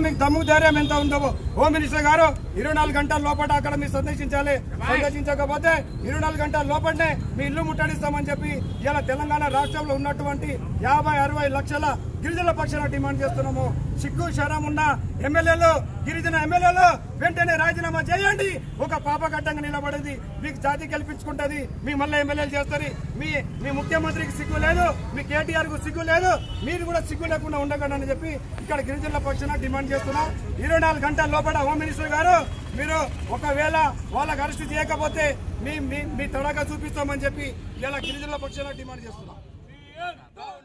మీకు దమ్ము ధైర్యం ఎంత ఉందో హోమ్ మినిస్టర్ గారు ఇరవై నాలుగు గంటల లోపల అక్కడ మీరు సందర్శించాలి సందర్శించకపోతే ఇరవై నాలుగు గంటల లోపలనే మీ ఇల్లు ముట్టడిస్తామని చెప్పి ఇలా తెలంగాణ రాష్ట్రంలో ఉన్నటువంటి యాభై అరవై లక్షల గిరిజనుల పక్షాన డిమాండ్ చేస్తున్నాము సిగ్గు శరం ఉన్న ఎమ్మెల్యేలు గిరిజన ఎమ్మెల్యేలు వెంటనే రాజీనామా చేయండి ఒక పాపగడ్డంగా నిలబడింది మీకు జాతి గెలిపించుకుంటది మీ మళ్ళీ ఎమ్మెల్యేలు చేస్తారు మీ మీ ముఖ్యమంత్రికి సిగ్గు లేదు మీ కేటీఆర్ కు సిగ్గు లేదు మీరు కూడా సిగ్గు లేకుండా ఉండకండి అని చెప్పి ఇక్కడ గిరిజనుల పక్షాన డిమాండ్ చేస్తున్నాం ఇరవై నాలుగు గంటల లోపల హోమ్ మినిస్టర్ గారు మీరు ఒకవేళ వాళ్ళకి అరెస్ట్ చేయకపోతే మీ మీ మీ తడగా చూపిస్తామని చెప్పి ఇలా గిరిజనుల పక్షాన డిమాండ్ చేస్తున్నాం